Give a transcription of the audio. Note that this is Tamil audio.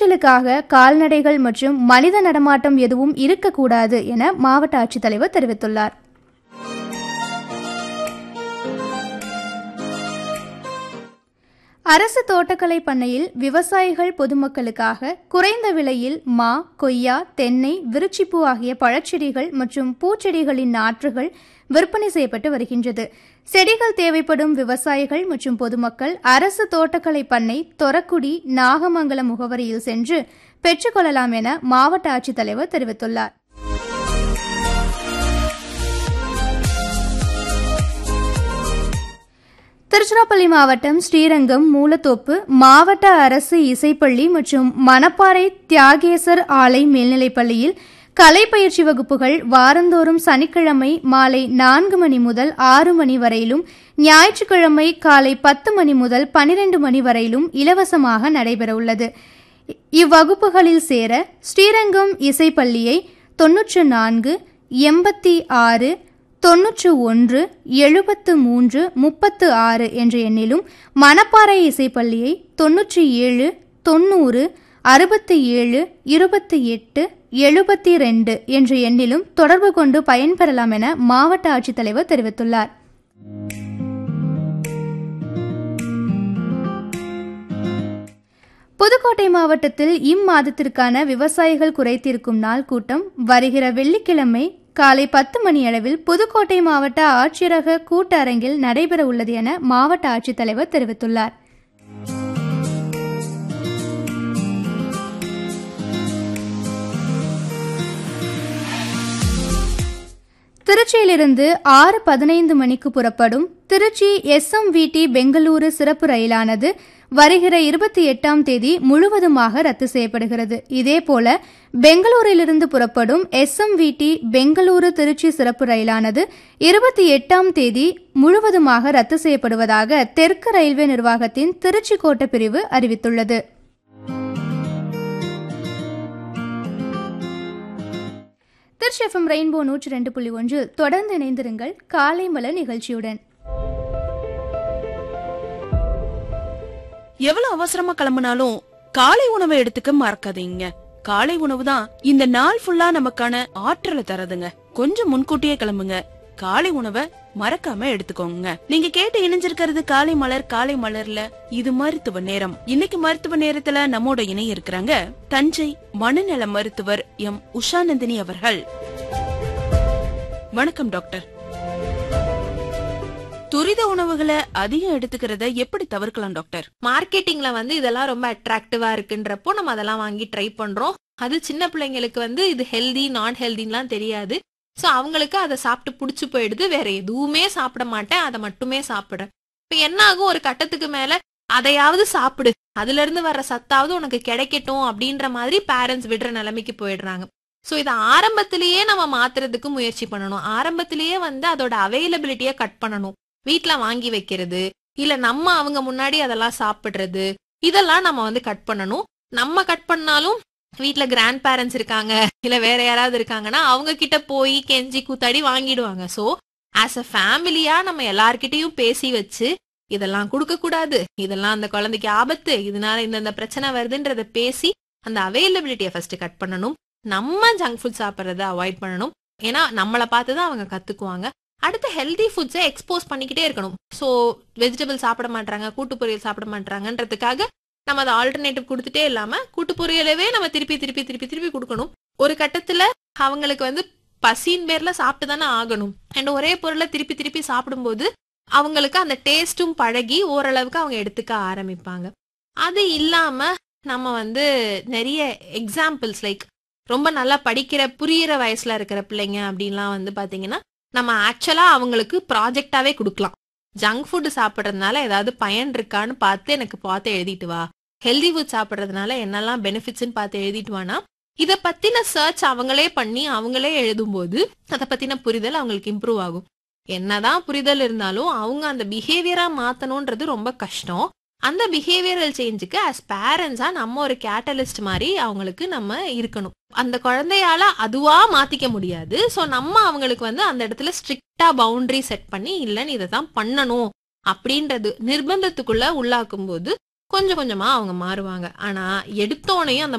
பணிகளுக்காக கால்நடைகள் மற்றும் மனித நடமாட்டம் எதுவும் இருக்கக்கூடாது என மாவட்ட ஆட்சித்தலைவர் தெரிவித்துள்ளார் அரசு தோட்டக்கலை பண்ணையில் விவசாயிகள் பொதுமக்களுக்காக குறைந்த விலையில் மா கொய்யா தென்னை விருச்சிப்பூ ஆகிய பழச்செடிகள் மற்றும் பூச்செடிகளின் நாற்றுகள் விற்பனை செய்யப்பட்டு வருகின்றது செடிகள் தேவைப்படும் விவசாயிகள் மற்றும் பொதுமக்கள் அரசு தோட்டக்கலை பண்ணை தொரக்குடி நாகமங்கலம் முகவரியில் சென்று பெற்றுக்கொள்ளலாம் என மாவட்ட ஆட்சித்தலைவர் தெரிவித்துள்ளார் திருச்சிராப்பள்ளி மாவட்டம் ஸ்ரீரங்கம் மூலத்தோப்பு மாவட்ட அரசு இசைப்பள்ளி மற்றும் மணப்பாறை தியாகேசர் ஆலை மேல்நிலைப்பள்ளியில் கலை பயிற்சி வகுப்புகள் வாரந்தோறும் சனிக்கிழமை மாலை நான்கு மணி முதல் ஆறு மணி வரையிலும் ஞாயிற்றுக்கிழமை காலை பத்து மணி முதல் பனிரெண்டு மணி வரையிலும் இலவசமாக நடைபெறவுள்ளது இவ்வகுப்புகளில் சேர ஸ்ரீரங்கம் இசைப்பள்ளியை தொன்னூற்று நான்கு எண்பத்தி ஆறு தொன்னூற்று ஒன்று எழுபத்து மூன்று முப்பத்து ஆறு என்ற எண்ணிலும் மணப்பாறை இசைப்பள்ளியை தொன்னூற்றி ஏழு தொண்ணூறு அறுபத்தி ஏழு இருபத்தி எட்டு எழுபத்தி ரெண்டு என்ற எண்ணிலும் தொடர்பு கொண்டு பயன்பெறலாம் என மாவட்ட ஆட்சித்தலைவர் தெரிவித்துள்ளார் புதுக்கோட்டை மாவட்டத்தில் இம்மாதத்திற்கான விவசாயிகள் குறைத்தீர்க்கும் நாள் கூட்டம் வருகிற வெள்ளிக்கிழமை காலை பத்து மணி அளவில் புதுக்கோட்டை மாவட்ட ஆட்சியரக கூட்டரங்கில் நடைபெற உள்ளது என மாவட்ட ஆட்சித்தலைவர் தெரிவித்துள்ளார் திருச்சியிலிருந்து ஆறு பதினைந்து மணிக்கு புறப்படும் திருச்சி எஸ்எம்விடி பெங்களூரு சிறப்பு ரயிலானது வருகிற இருபத்தி எட்டாம் தேதி முழுவதுமாக ரத்து செய்யப்படுகிறது இதேபோல பெங்களூரிலிருந்து புறப்படும் எஸ்எம்விடி பெங்களூரு திருச்சி சிறப்பு ரயிலானது இருபத்தி எட்டாம் தேதி முழுவதுமாக ரத்து செய்யப்படுவதாக தெற்கு ரயில்வே நிர்வாகத்தின் திருச்சி கோட்ட பிரிவு அறிவித்துள்ளது திருச்சி எஃப்எம் ரெயின்போ நூற்றி ரெண்டு புள்ளி ஒன்று தொடர்ந்து இணைந்திருங்கள் காலை மலர் நிகழ்ச்சியுடன் எவ்வளவு அவசரமா கிளம்புனாலும் காலை உணவை எடுத்துக்க மறக்காதீங்க காலை உணவு தான் இந்த நாள் ஃபுல்லா நமக்கான ஆற்றலை தரதுங்க கொஞ்சம் முன்கூட்டியே கிளம்புங்க காலை உணவை மறக்காம எடுத்துக்கோங்க நீங்க கேட்டு இணைஞ்சிருக்கிறது காலை மலர் காலை மலர்ல இது மருத்துவ நேரம் இன்னைக்கு மருத்துவ நேரத்துல நம்மோட இணைய இருக்கிறாங்க தஞ்சை மனநல மருத்துவர் எம் உஷாநந்தினி அவர்கள் வணக்கம் டாக்டர் துரித உணவுகளை அதிகம் எடுத்துக்கிறத எப்படி தவிர்க்கலாம் டாக்டர் மார்க்கெட்டிங்ல வந்து இதெல்லாம் ரொம்ப அட்ராக்டிவா இருக்குன்றப்போ நம்ம அதெல்லாம் வாங்கி ட்ரை பண்றோம் அது சின்ன பிள்ளைங்களுக்கு வந்து இது ஹெல்தி நான் ஹெல்தின்லாம் தெரியாது ஸோ அவங்களுக்கு அதை சாப்பிட்டு பிடிச்சி போயிடுது வேற எதுவுமே சாப்பிட மாட்டேன் அதை மட்டுமே சாப்பிடுறேன் இப்போ என்ன ஆகும் ஒரு கட்டத்துக்கு மேல அதையாவது சாப்பிடு அதுல இருந்து வர்ற சத்தாவது உனக்கு கிடைக்கட்டும் அப்படின்ற மாதிரி பேரண்ட்ஸ் விடுற நிலைமைக்கு போயிடுறாங்க ஸோ இதை ஆரம்பத்திலேயே நம்ம மாத்துறதுக்கு முயற்சி பண்ணணும் ஆரம்பத்திலேயே வந்து அதோட அவைலபிலிட்டியை கட் பண்ணணும் வீட்ல வாங்கி வைக்கிறது இல்ல நம்ம அவங்க முன்னாடி அதெல்லாம் சாப்பிடுறது இதெல்லாம் நம்ம வந்து கட் பண்ணணும் நம்ம கட் பண்ணாலும் வீட்ல கிராண்ட் பேரண்ட்ஸ் இருக்காங்க இல்ல வேற யாராவது இருக்காங்கன்னா அவங்க கிட்ட போய் கெஞ்சி கூத்தாடி வாங்கிடுவாங்க சோ ஆஸ் அ ஃபேமிலியா நம்ம எல்லார்கிட்டயும் பேசி வச்சு இதெல்லாம் கொடுக்க கூடாது இதெல்லாம் அந்த குழந்தைக்கு ஆபத்து இதனால இந்தந்த பிரச்சனை வருதுன்றத பேசி அந்த அவைலபிலிட்டியை ஃபர்ஸ்ட் கட் பண்ணணும் நம்ம ஜங்க் ஃபுட் சாப்பிட்றத அவாய்ட் பண்ணணும் ஏன்னா நம்மளை பார்த்து தான் அவங்க கத்துக்குவாங்க அடுத்து ஹெல்தி ஃபுட்ஸை எக்ஸ்போஸ் பண்ணிக்கிட்டே இருக்கணும் ஸோ வெஜிடபிள் சாப்பிட மாட்டாங்க கூட்டு பொரியல் சாப்பிட மாட்டாங்கன்றதுக்காக நம்ம அதை ஆல்டர்னேட்டிவ் கொடுத்துட்டே இல்லாம கூட்டு பொரியலவே நம்ம திருப்பி திருப்பி திருப்பி திருப்பி கொடுக்கணும் ஒரு கட்டத்துல அவங்களுக்கு வந்து பசியின் பேர்ல சாப்பிட்டு தானே ஆகணும் அண்ட் ஒரே பொருளை திருப்பி திருப்பி சாப்பிடும்போது அவங்களுக்கு அந்த டேஸ்ட்டும் பழகி ஓரளவுக்கு அவங்க எடுத்துக்க ஆரம்பிப்பாங்க அது இல்லாம நம்ம வந்து நிறைய எக்ஸாம்பிள்ஸ் லைக் ரொம்ப நல்லா படிக்கிற புரியிற வயசுல இருக்கிற பிள்ளைங்க அப்படின்லாம் வந்து பாத்தீங்கன்னா நம்ம ஆக்சுவலா அவங்களுக்கு ப்ராஜெக்டாவே கொடுக்கலாம் ஜங்க் ஃபுட் சாப்பிட்றதுனால ஏதாவது பயன் இருக்கான்னு பார்த்து எனக்கு பார்த்து எழுதிட்டு வா ஹெல்தி ஃபுட் சாப்பிட்றதுனால என்னெல்லாம் பெனிஃபிட்ஸ்னு பார்த்து எழுதிட்டு வானா இதை பத்தின சர்ச் அவங்களே பண்ணி அவங்களே எழுதும்போது அதை பத்தின புரிதல் அவங்களுக்கு இம்ப்ரூவ் ஆகும் என்னதான் புரிதல் இருந்தாலும் அவங்க அந்த பிஹேவியரா மாத்தணும்ன்றது ரொம்ப கஷ்டம் அந்த பிஹேவியரல் சேஞ்சுக்கு அஸ் பேரண்ட்ஸா நம்ம ஒரு கேட்டலிஸ்ட் மாதிரி அவங்களுக்கு நம்ம இருக்கணும் அந்த குழந்தையால அதுவா மாத்திக்க முடியாது ஸோ நம்ம அவங்களுக்கு வந்து அந்த இடத்துல ஸ்ட்ரிக்டா பவுண்டரி செட் பண்ணி இல்லைன்னு இதை தான் பண்ணணும் அப்படின்றது நிர்பந்தத்துக்குள்ள உள்ளாக்கும் போது கொஞ்சம் கொஞ்சமா அவங்க மாறுவாங்க ஆனா எடுத்தோனையும் அந்த